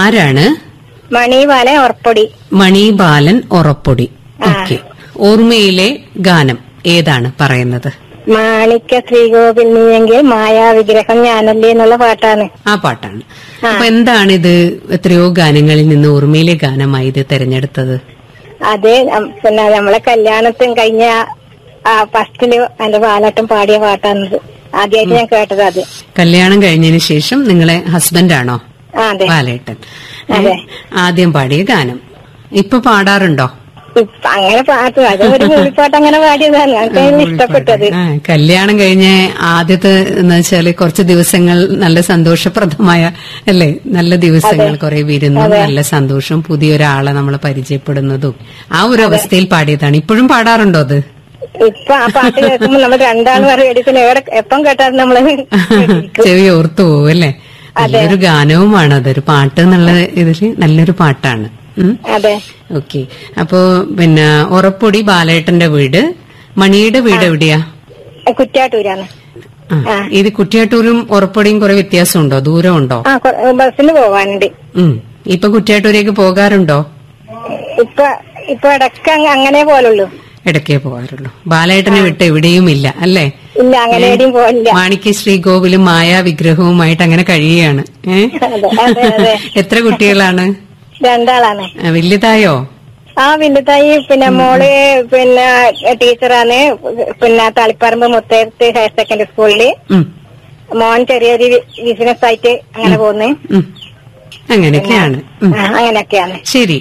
ആരാണ് മണിവാല ഉറപ്പൊടി മണി ബാലൻ ഒറപ്പൊടി ഓക്കെ ഓർമ്മയിലെ ഗാനം ഏതാണ് പറയുന്നത് മാണിക്യ ശ്രീകോവിൽ നീയെങ്കിൽ മായാവിഗ്രഹം ഞാനല്ലേ എന്നുള്ള പാട്ടാണ് ആ പാട്ടാണ് അപ്പൊ എന്താണിത് എത്രയോ ഗാനങ്ങളിൽ നിന്ന് ഓർമ്മയിലെ ഗാനമായി ഇത് തെരഞ്ഞെടുത്തത് അത് നം- പിന്നെ നമ്മളെ കല്യാണത്തിന് കഴിഞ്ഞ ആ ഫസ്റ്റില് എന്റെ ബാലട്ടം പാടിയ പാട്ടാണിത് ആദ്യമായിട്ട് ഞാൻ കേട്ടത് അത് കല്യാണം കഴിഞ്ഞതിന് ശേഷം നിങ്ങളെ ഹസ്ബൻഡാണോ ആ അതെ ബാലേട്ടൻ ഏ? അതെ. ആദ്യം പാടിയ ഗാനം ഇപ്പൊ പാടാറുണ്ടോ ഇപ്പ അങ്ങനെ പാട്ട് അത് ഒരു മൂളിപ്പാട്ട് അങ്ങനെ പാടിയതാണ് എനിക്ക് അതിന് ഇഷ്ടപ്പെട്ടത് ആ, കല്യാണം കഴിഞ്ഞ ആദ്യത്തെ എന്ന് വെച്ചാല് കുറച്ച് ദിവസങ്ങൾ നല്ല സന്തോഷപ്രദമായ അല്ലേ നല്ല ദിവസങ്ങൾ കുറെ വിരുന്നും നല്ല സന്തോഷം പുതിയൊരാളെ നമ്മൾ പരിചയപ്പെടുന്നതും ആ ഒരു അവസ്ഥയിൽ പാടിയതാണ് ഇപ്പോഴും പാടാറുണ്ടോ അത് ഇപ്പൊ ആ പാട്ട് കേൾക്കുമ്പോ നമ്മൾ രണ്ടാളും പറയും എഡിസിന് എവിടെ എപ്പം കേട്ടാലും നമ്മള് ചെവി ഓർത്തു പോകും അല്ലേ നല്ലൊരു ഗാനവുമാണ് അതൊരു പാട്ട് എന്നുള്ള ഇതില് നല്ലൊരു പാട്ടാണ് ഉം. അതെ ഓക്കെ അപ്പോ പിന്നെ ഉറപ്പൊടി ബാലേട്ടന്റെ വീട് മണിയുടെ വീട് എവിടെയാ കുറ്റാട്ടൂരാണ് ആ, ഇത് കുറ്റിയാട്ടൂരും ഉറപ്പൊടിയും കുറെ വ്യത്യാസമുണ്ടോ ദൂരമുണ്ടോ ആ കൊ- ബസ്സിന് പോവാനുണ്ട് ഉം ഇപ്പൊ കുറ്റിയാട്ടൂരേക്ക് പോകാറുണ്ടോ ഇപ്പൊ ഇപ്പൊ ഇടയ്ക്ക് അങ്ങ- അങ്ങനെ പോലുള്ളൂ ഇടയ്ക്കേ പോകാറുള്ളൂ ബാലേട്ടനെ വിട്ട് എവിടെയും ഇല്ല അല്ലേ ഇല്ല അങ്ങനെ എവിടെയും പോലില്ല മാണിക്യ ശ്രീകോവിലും മായാ വിഗ്രഹവുമായിട്ട് അങ്ങനെ കഴിയുകയാണ് ഏ അതെ അതെ അതെ എത്ര കുട്ടികളാണ് രണ്ടാളാണ് ആ, വലുതായോ ആ വലുതായി പിന്നെ മോള് പിന്നെ ടീച്ചറാണ് പിന്നെ തളിപ്പറമ്പ് മുത്തേർത്ത് ഹയർ സെക്കൻഡറി സ്കൂളില് ഉം മോൻ ചെറിയൊരു ബിസിനസ് ആയിട്ട് അങ്ങനെ പോകുന്നു ഉം അങ്ങനെയൊക്കെയാണ് ഉം അങ്ങനെയൊക്കെയാണ് ശരി